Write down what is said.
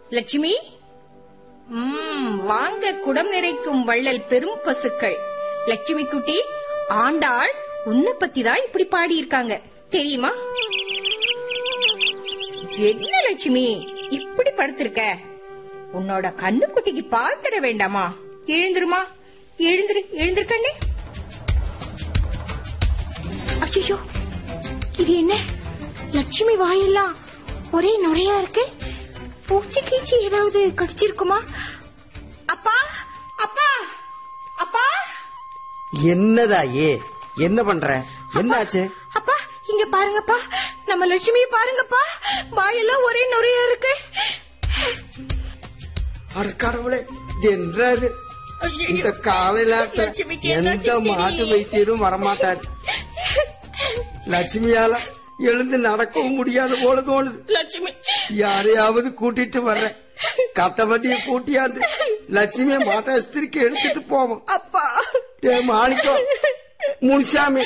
லட்சுமி ம், வாங்க குடம் நிறைக்கும் வள்ளல் பெரும் பசுக்கள் லட்சுமி குட்டி ஆண்டாள் உன்னை பத்தி தான் இப்படி பாடியிருக்காங்க தெரியுமா என்ன லட்சுமி இப்படி படுத்திருக்க உன்னோட கண்ணுக்குட்டிக்கு பால் தர வேண்டாமா எழுந்துருமா எழுந்துரு எழுந்திருக்கண்ணே ஐயோ இது என்ன லட்சுமி வாயெல்லாம் ஒரே நுரையா இருக்கு பூச்சி கீச்சி ஏதாவது கடிச்சிருக்குமா அப்பா அப்பா அப்பா என்னதா ஏ என்ன பண்ற என்னாச்சு அப்பா இங்க பாருங்கப்பா நம்ம லட்சுமியை பாருங்கப்பா வாயெல்லாம் ஒரே நுரையா இருக்கு அட கடவுளே இது என்றாரு இந்த காலையில லட்சுமிக்கு எந்த என்னாச்சுன்னு மாட்டு தெரியலையே. வைத்தியரும் வரமாட்டார் லட்சுமியால எழுந்து நடக்கவும் முடியாது போல தோணுது லட்சுமி யாரையாவது கூட்டிட்டு வர்றேன் கட்டவட்டிய கூட்டியாந்து லட்சுமிய மாட்டாஸ்திரிக்கு எடுத்துட்டு போவோம் அப்பா டே மாணிக்கம் முனுசாமி